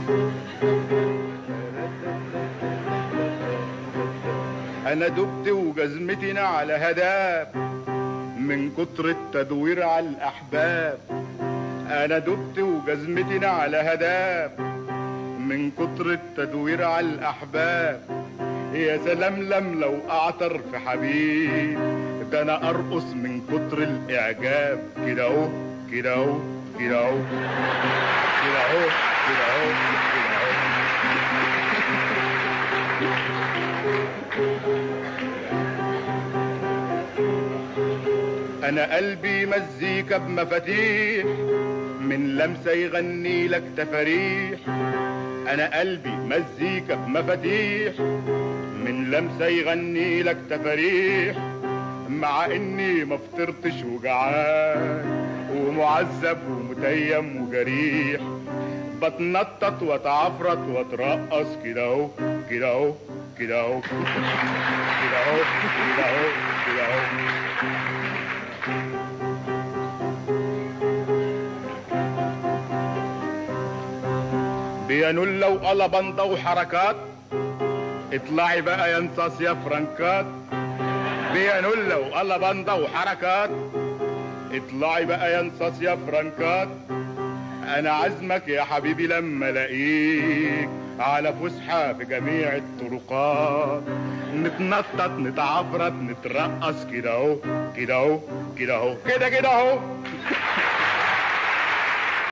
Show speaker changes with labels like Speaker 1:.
Speaker 1: انا دبت وجزمتنا على هداب من كتر التدوير على الاحباب انا دبت وجزمتنا على هداب من كتر التدوير على الاحباب يا سلام لم لو اعتر في حبيب ده انا ارقص من كتر الاعجاب كده اهو كده اهو كده اهو كده اهو كده اهو كده اهو انا قلبي مزيكا بمفاتيح من لمسه يغني لك تفاريح انا قلبي مزيكا بمفاتيح من لمسه يغني لك تفاريح مع اني ما فطرتش وجعان ومعذب ومتيم وجريح بتنطط واتعفرت واترقص كده اهو كده اهو كده اهو كده اهو كده اهو كده اهو بيانولا وقلبنطة وحركات اطلعي بقى يا انصاص يا فرنكات بيانولا وقلبنطة وحركات اطلعي بقى يا انصاص يا فرنكات انا عزمك يا حبيبي لما الاقيك على فسحة في جميع الطرقات نتنطط نتعفرت نترقص كده اهو كده اهو كده اهو كده كده اهو